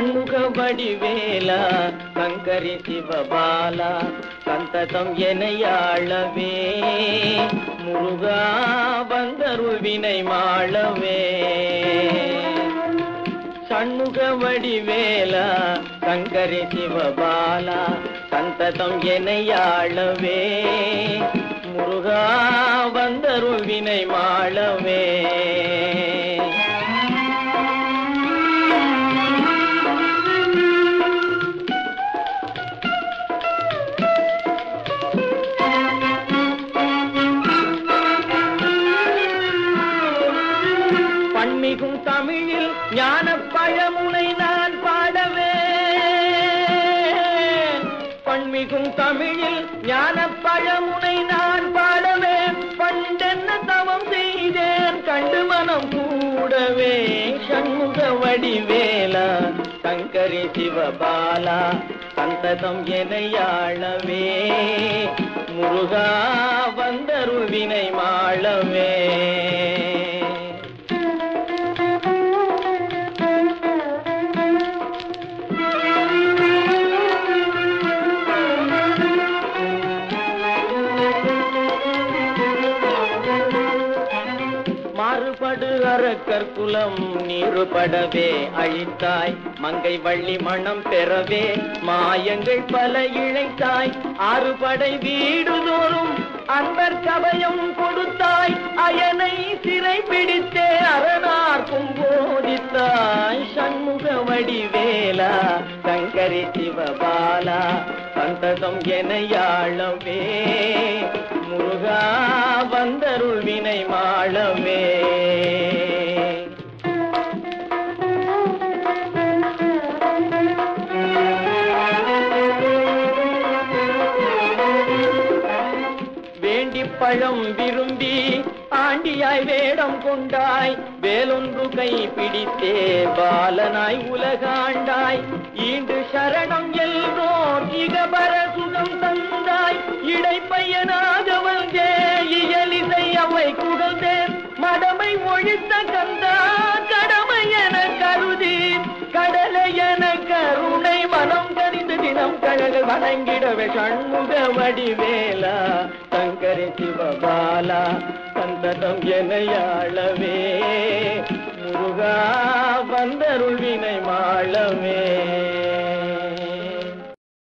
சண்முக வடிவேலா சங்கரி சிவபாலா சந்ததம் எனையாளவே முருகா வந்தருள் வினை மாளவே சண்முக வடிவேலா சங்கரி சிவபாலா சந்ததம் எனையாளவே முருகா வந்தருள் வினை மாளவே பன்மிகும் தமிழில் ஞான பழமுனை நான் பாடவே பன்மிகும் தமிழில் ஞான பழமுனை நான் பாடவே பண்டென்ன தவம் செய்தேன் கண்டு மனம் கூடவே சண்முக வடிவேலா சங்கரி சிவபாலா சந்ததம் எனையாளவே முருகா வந்தருள் வினை மாளவே மாறுபடு அரக்கர் குலம் நீருபடவே அழித்தாய் மங்கை வள்ளி மணம் பெறவே மாயங்கள் பல இழைத்தாய் ஆறுபடை வீடுதோறும் அன்பர் கவயம் கொடுத்தாய் அயனை சிறை பிடித்தே அரணார்க்கும் போதித்தாய் சண்முக வடிவேலா சங்கரி சிவபாலா சந்ததம் எனையாளவே முருகா வந்தருள் வினை மாளவே வேண்டி பழம் விரும்பி ஆண்டியாய் வேடம் கொண்டாய் வேலொன்று கை பிடித்தே பாலனாய் உலகாண்டாய் ஈண்டு சரணம் எல்லோர் இகபர சுகம் தந்தாய் இடைப்பையனாக வந்தே இயலிசை அவை குகழ்ந்தேன் மடமை ஒழித்த கந்தா கடமை என கருதி கடலை என கருணை மனம் கரிந்து தினம் கழகள் வணங்கிடவே சண்முக வடிவேலா சங்கரி சிவபாலா சந்ததம் எனையாளவே முருகா வந்தருள் வினை மாளவே